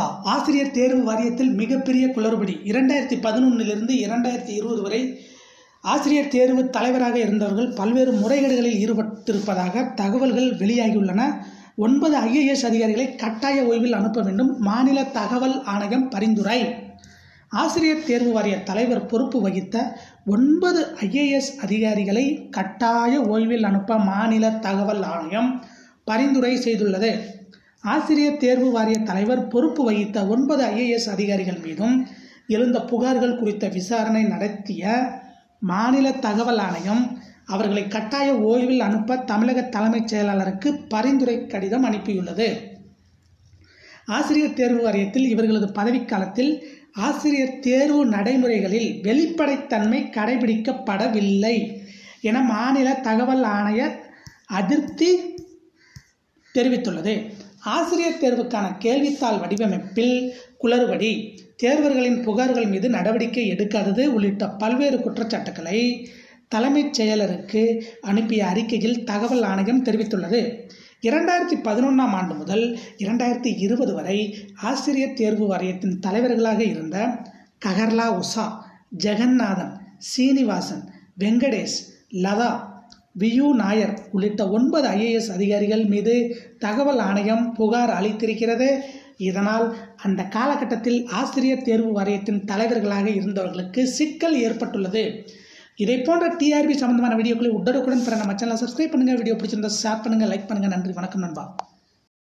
நண்பா ஆசிரியர் தேர்வு வாரியத்தில் மிகப்பெரிய குளறுபடி இரண்டாயிரத்தி பதினொன்னிலிருந்து இரண்டாயிரத்தி இருபது வரை ஆசிரியர் தேர்வு தலைவராக இருந்தவர்கள் பல்வேறு முறைகேடுகளில் ஈடுபட்டிருப்பதாக தகவல்கள் வெளியாகியுள்ளன ஒன்பது ஐஏஎஸ் அதிகாரிகளை கட்டாய ஓய்வில் அனுப்ப வேண்டும் மாநில தகவல் ஆணையம் பரிந்துரை ஆசிரியர் தேர்வு வாரிய தலைவர் பொறுப்பு வகித்த ஒன்பது ஐஏஎஸ் அதிகாரிகளை கட்டாய ஓய்வில் அனுப்ப மாநில தகவல் ஆணையம் பரிந்துரை செய்துள்ளது ஆசிரியர் தேர்வு வாரிய தலைவர் பொறுப்பு வகித்த ஒன்பது ஐஏஎஸ் அதிகாரிகள் மீதும் எழுந்த புகார்கள் குறித்த விசாரணை நடத்திய மாநில தகவல் ஆணையம் அவர்களை கட்டாய ஓய்வில் அனுப்ப தமிழக தலைமைச் செயலாளருக்கு பரிந்துரை கடிதம் அனுப்பியுள்ளது ஆசிரியர் தேர்வு வாரியத்தில் இவர்களது பதவிக்காலத்தில் ஆசிரியர் தேர்வு நடைமுறைகளில் வெளிப்படைத்தன்மை கடைபிடிக்கப்படவில்லை என மாநில தகவல் ஆணைய அதிருப்தி தெரிவித்துள்ளது ஆசிரியர் தேர்வுக்கான கேள்வித்தாள் வடிவமைப்பில் குளறுபடி தேர்வர்களின் புகார்கள் மீது நடவடிக்கை எடுக்காதது உள்ளிட்ட பல்வேறு குற்றச்சாட்டுக்களை தலைமைச் செயலருக்கு அனுப்பிய அறிக்கையில் தகவல் ஆணையம் தெரிவித்துள்ளது இரண்டாயிரத்தி பதினொன்றாம் ஆண்டு முதல் இரண்டாயிரத்தி இருபது வரை ஆசிரியர் தேர்வு வாரியத்தின் தலைவர்களாக இருந்த ககர்லா உஷா ஜெகநாதன் சீனிவாசன் வெங்கடேஷ் லதா வியு நாயர் உள்ளிட்ட ஒன்பது ஐஏஎஸ் அதிகாரிகள் மீது தகவல் ஆணையம் புகார் அளித்திருக்கிறது இதனால் அந்த காலகட்டத்தில் ஆசிரியர் தேர்வு வாரியத்தின் தலைவர்களாக இருந்தவர்களுக்கு சிக்கல் ஏற்பட்டுள்ளது இதை போன்ற டிஆர்பி சம்பந்தமான வீடியோக்களை உடனுக்குடன் பெற நம்ம சேனலை சப்ஸ்கிரைப் பண்ணுங்கள் வீடியோ பிடிச்சிருந்தா ஷேர் பண்ணுங்கள் லைக் பண்ணுங்கள் நன்றி வணக்கம் நண்பா